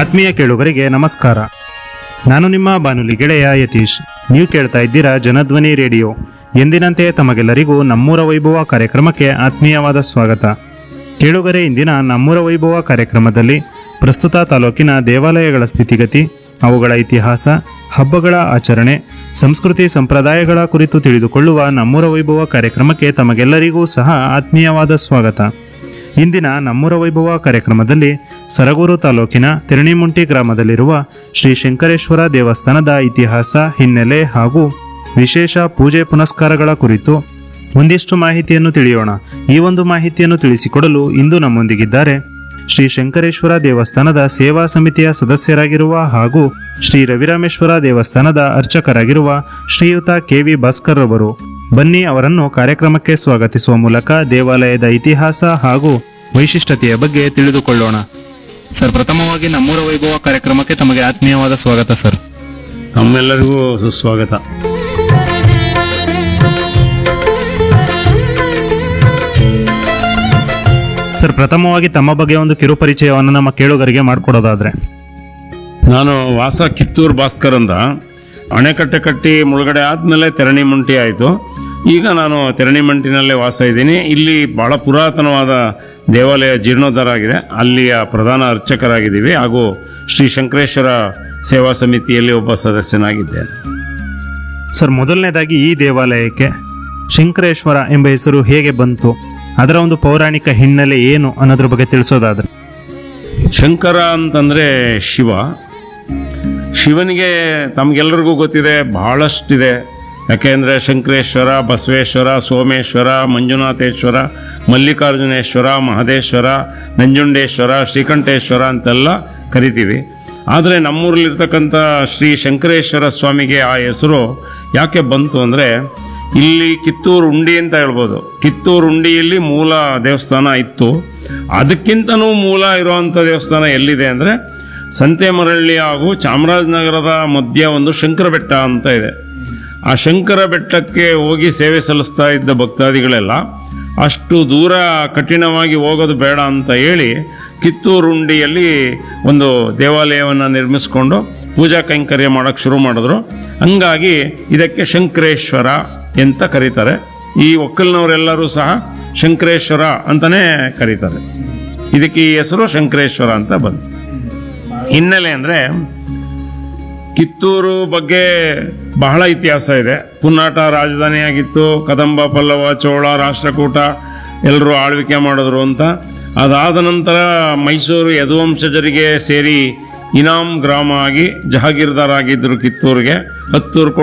ಆತ್ಮೀಯ ಕೇಳುಗರಿಗೆ ನಮಸ್ಕಾರ ನಾನು ನಿಮ್ಮ ಬಾನುಲಿ ಗೆಳೆಯ ಯತೀಶ್ ನೀವು ಕೇಳ್ತಾ ಇದ್ದೀರಾ ಜನಧ್ವನಿ ರೇಡಿಯೋ ಎಂದಿನಂತೆ ತಮಗೆಲ್ಲರಿಗೂ ನಮ್ಮೂರ ವೈಭವ ಕಾರ್ಯಕ್ರಮಕ್ಕೆ ಆತ್ಮೀಯವಾದ ಸ್ವಾಗತ ಕೇಳುಗರೆ ಇಂದಿನ ನಮ್ಮೂರ ವೈಭವ ಕಾರ್ಯಕ್ರಮದಲ್ಲಿ ಪ್ರಸ್ತುತ ತಾಲೂಕಿನ ದೇವಾಲಯಗಳ ಸ್ಥಿತಿಗತಿ ಅವುಗಳ ಇತಿಹಾಸ ಹಬ್ಬಗಳ ಆಚರಣೆ ಸಂಸ್ಕೃತಿ ಸಂಪ್ರದಾಯಗಳ ಕುರಿತು ತಿಳಿದುಕೊಳ್ಳುವ ನಮ್ಮೂರ ವೈಭವ ಕಾರ್ಯಕ್ರಮಕ್ಕೆ ತಮಗೆಲ್ಲರಿಗೂ ಸಹ ಆತ್ಮೀಯವಾದ ಸ್ವಾಗತ ಇಂದಿನ ನಮ್ಮೂರ ವೈಭವ ಕಾರ್ಯಕ್ರಮದಲ್ಲಿ ಸರಗೂರು ತಾಲೂಕಿನ ತಿರಣಿಮುಂಟಿ ಗ್ರಾಮದಲ್ಲಿರುವ ಶ್ರೀ ಶಂಕರೇಶ್ವರ ದೇವಸ್ಥಾನದ ಇತಿಹಾಸ ಹಿನ್ನೆಲೆ ಹಾಗೂ ವಿಶೇಷ ಪೂಜೆ ಪುನಸ್ಕಾರಗಳ ಕುರಿತು ಒಂದಿಷ್ಟು ಮಾಹಿತಿಯನ್ನು ತಿಳಿಯೋಣ ಈ ಒಂದು ಮಾಹಿತಿಯನ್ನು ತಿಳಿಸಿಕೊಡಲು ಇಂದು ನಮ್ಮೊಂದಿಗಿದ್ದಾರೆ ಶ್ರೀ ಶಂಕರೇಶ್ವರ ದೇವಸ್ಥಾನದ ಸೇವಾ ಸಮಿತಿಯ ಸದಸ್ಯರಾಗಿರುವ ಹಾಗೂ ಶ್ರೀ ರವಿರಾಮೇಶ್ವರ ದೇವಸ್ಥಾನದ ಅರ್ಚಕರಾಗಿರುವ ಶ್ರೀಯುತ ಕೆ ವಿ ಭಾಸ್ಕರ್ ರವರು ಬನ್ನಿ ಅವರನ್ನು ಕಾರ್ಯಕ್ರಮಕ್ಕೆ ಸ್ವಾಗತಿಸುವ ಮೂಲಕ ದೇವಾಲಯದ ಇತಿಹಾಸ ಹಾಗೂ ವೈಶಿಷ್ಟ್ಯತೆಯ ಬಗ್ಗೆ ತಿಳಿದುಕೊಳ್ಳೋಣ ಸರ್ ಪ್ರಥಮವಾಗಿ ನಮ್ಮೂರ ವೈಭವ ಕಾರ್ಯಕ್ರಮಕ್ಕೆ ತಮಗೆ ಆತ್ಮೀಯವಾದ ಸ್ವಾಗತ ಸರ್ ನಮ್ಮೆಲ್ಲರಿಗೂ ಸುಸ್ವಾಗತ ಸರ್ ಪ್ರಥಮವಾಗಿ ತಮ್ಮ ಬಗ್ಗೆ ಒಂದು ಕಿರು ಪರಿಚಯವನ್ನು ನಮ್ಮ ಕೇಳುಗರಿಗೆ ಮಾಡಿಕೊಡೋದಾದ್ರೆ ನಾನು ವಾಸ ಕಿತ್ತೂರು ಭಾಸ್ಕರ್ ಅಂತ ಅಣೆಕಟ್ಟೆ ಕಟ್ಟಿ ಮುಳುಗಡೆ ಆದಮೇಲೆ ತೆರಣಿ ಮಂಟಿ ಆಯಿತು ಈಗ ನಾನು ತೆರಣಿ ಮಂಟಿನಲ್ಲೇ ವಾಸ ಇದ್ದೀನಿ ಇಲ್ಲಿ ಬಹಳ ಪುರಾತನವಾದ ದೇವಾಲಯ ಜೀರ್ಣೋದ್ಧಾರ ಆಗಿದೆ ಅಲ್ಲಿಯ ಪ್ರಧಾನ ಅರ್ಚಕರಾಗಿದ್ದೀವಿ ಹಾಗೂ ಶ್ರೀ ಶಂಕರೇಶ್ವರ ಸೇವಾ ಸಮಿತಿಯಲ್ಲಿ ಒಬ್ಬ ಸದಸ್ಯನಾಗಿದ್ದೇನೆ ಸರ್ ಮೊದಲನೇದಾಗಿ ಈ ದೇವಾಲಯಕ್ಕೆ ಶಂಕರೇಶ್ವರ ಎಂಬ ಹೆಸರು ಹೇಗೆ ಬಂತು ಅದರ ಒಂದು ಪೌರಾಣಿಕ ಹಿನ್ನೆಲೆ ಏನು ಅನ್ನೋದ್ರ ಬಗ್ಗೆ ತಿಳಿಸೋದಾದ್ರೆ ಶಂಕರ ಅಂತಂದರೆ ಶಿವ ಶಿವನಿಗೆ ತಮಗೆಲ್ಲರಿಗೂ ಗೊತ್ತಿದೆ ಬಹಳಷ್ಟಿದೆ ಯಾಕೆಂದರೆ ಶಂಕರೇಶ್ವರ ಬಸವೇಶ್ವರ ಸೋಮೇಶ್ವರ ಮಂಜುನಾಥೇಶ್ವರ ಮಲ್ಲಿಕಾರ್ಜುನೇಶ್ವರ ಮಹದೇಶ್ವರ ನಂಜುಂಡೇಶ್ವರ ಶ್ರೀಕಂಠೇಶ್ವರ ಅಂತೆಲ್ಲ ಕರಿತೀವಿ ಆದರೆ ನಮ್ಮೂರಲ್ಲಿರ್ತಕ್ಕಂಥ ಶ್ರೀ ಶಂಕರೇಶ್ವರ ಸ್ವಾಮಿಗೆ ಆ ಹೆಸರು ಯಾಕೆ ಬಂತು ಅಂದರೆ ಇಲ್ಲಿ ಕಿತ್ತೂರು ಉಂಡಿ ಅಂತ ಹೇಳ್ಬೋದು ಕಿತ್ತೂರು ಉಂಡಿಯಲ್ಲಿ ಮೂಲ ದೇವಸ್ಥಾನ ಇತ್ತು ಅದಕ್ಕಿಂತನೂ ಮೂಲ ಇರುವಂಥ ದೇವಸ್ಥಾನ ಎಲ್ಲಿದೆ ಅಂದರೆ ಸಂತೆಮರಳ್ಳಿ ಹಾಗೂ ಚಾಮರಾಜನಗರದ ಮಧ್ಯ ಒಂದು ಶಂಕರ ಬೆಟ್ಟ ಅಂತ ಇದೆ ಆ ಶಂಕರ ಬೆಟ್ಟಕ್ಕೆ ಹೋಗಿ ಸೇವೆ ಸಲ್ಲಿಸ್ತಾ ಇದ್ದ ಭಕ್ತಾದಿಗಳೆಲ್ಲ ಅಷ್ಟು ದೂರ ಕಠಿಣವಾಗಿ ಹೋಗೋದು ಬೇಡ ಅಂತ ಹೇಳಿ ಕಿತ್ತೂರುಂಡಿಯಲ್ಲಿ ಒಂದು ದೇವಾಲಯವನ್ನು ನಿರ್ಮಿಸಿಕೊಂಡು ಪೂಜಾ ಕೈಂಕರ್ಯ ಮಾಡೋಕ್ಕೆ ಶುರು ಮಾಡಿದ್ರು ಹಂಗಾಗಿ ಇದಕ್ಕೆ ಶಂಕರೇಶ್ವರ ಅಂತ ಕರೀತಾರೆ ಈ ಒಕ್ಕಲ್ನವರೆಲ್ಲರೂ ಸಹ ಶಂಕರೇಶ್ವರ ಅಂತಲೇ ಕರೀತಾರೆ ಇದಕ್ಕೆ ಈ ಹೆಸರು ಶಂಕರೇಶ್ವರ ಅಂತ ಬಂತು ಹಿನ್ನೆಲೆ ಅಂದರೆ ಕಿತ್ತೂರು ಬಗ್ಗೆ ಬಹಳ ಇತಿಹಾಸ ಇದೆ ಪುನ್ನಾಟ ರಾಜಧಾನಿಯಾಗಿತ್ತು ಕದಂಬ ಪಲ್ಲವ ಚೋಳ ರಾಷ್ಟ್ರಕೂಟ ಎಲ್ಲರೂ ಆಳ್ವಿಕೆ ಮಾಡಿದ್ರು ಅಂತ ಅದಾದ ನಂತರ ಮೈಸೂರು ಯದುವಂಶಜರಿಗೆ ಸೇರಿ ಇನಾಮ್ ಗ್ರಾಮ ಆಗಿ ಜಹಾಗೀರ್ದಾರ್ ಆಗಿದ್ದರು ಕಿತ್ತೂರಿಗೆ ಹತ್ತೂರು